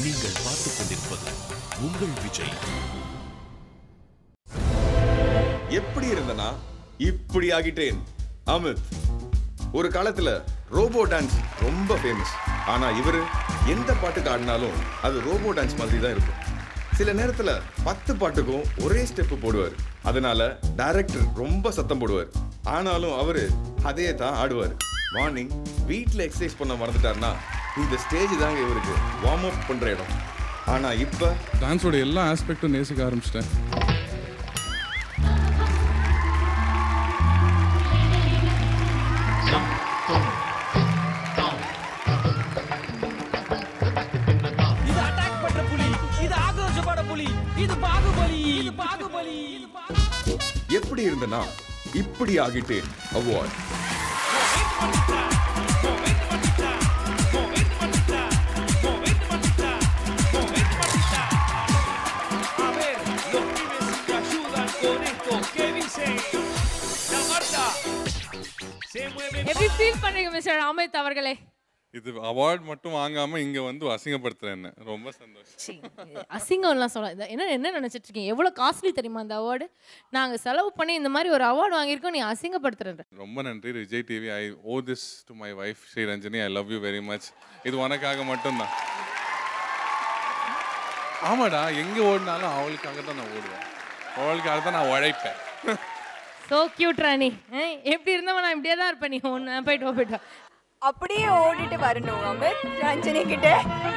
நீங்கள் பார்த்துக் கொண்டிருப்பது உங்கள் விஜய் எப்படி இருந்தனா இப்படி ஆகிட்டேன் அமித் ஒரு காலத்துல ரோபோ டான்ஸ் ரொம்ப ஃபேமஸ் ஆனா இவரு எந்த பாட்டுக்கு ஆடினாலும் அது ரோபோ டான்ஸ் மாதிரி தான் இருக்கும் சில நேரத்துல பத்து பாட்டுக்கும் ஒரே ஸ்டெப் போடுவார் அதனால டைரக்டர் ரொம்ப சத்தம் போடுவார் ஆனாலும் அவரு அதே தான் ஆடுவார் மார்னிங் வீட்டில் எக்ஸசைஸ் பண்ண மறந்துட்டாருன்னா இந்த ஸ்டேஜ் தாங்க இவருக்கு வார்ம் அப் பண்ற இடம் ஆனா இப்ப டான்ஸோட எல்லா ஆஸ்பெக்டும் நேசிக்க ஆரம்பிச்சிட்டேன் இது அட்டாக் பண்ற புலி இது ஆக்ரோஷப்பட புலி இது பாகுபலி இது பாகுபலி இது பாகுபலி எப்படி இருந்தனா இப்படி ஆகிட்டேன் award A ver, los pibes si me ayudan con esto, ¿qué dicen? La Marta se mueve எப்படி ஃபீல் பண்றீங்க மிஸ்டர் அமித் அவர்களே இது அவார்ட் மட்டும் வாங்காம இங்க வந்து அசிங்கப்படுத்துறேன் என்ன ரொம்ப சந்தோஷம் சீ, அசிங்கம்லாம் சொல்ல இது என்ன என்ன நினைச்சிட்டு இருக்கீங்க எவ்வளவு காஸ்ட்லி தெரியுமா அந்த அவார்டு நாங்க செலவு பண்ணி இந்த மாதிரி ஒரு அவார்டு வாங்கியிருக்கோம் நீ அசிங்கப்படுத்துறேன் ரொம்ப நன்றி Vijay TV I owe this to my wife Sri Ranjani I love you very much இது உனக்காக மட்டும்தான் ஆமாடா எங்க ஓடினாலும் அவளுக்காக தான் நான் ஓடுவேன் அவளுக்காக தான் நான் உழைப்பேன் சோ கியூட் ராணி அஹ், எப்படி இருந்தவன் நான் இப்படியே தான் இருப்பேன் நீ ஒன்று போயிட்டு வா போயிட்டு வா அப்படியே ஓடிட்டு வரணும் அமித் ரஞ்சனி கிட்ட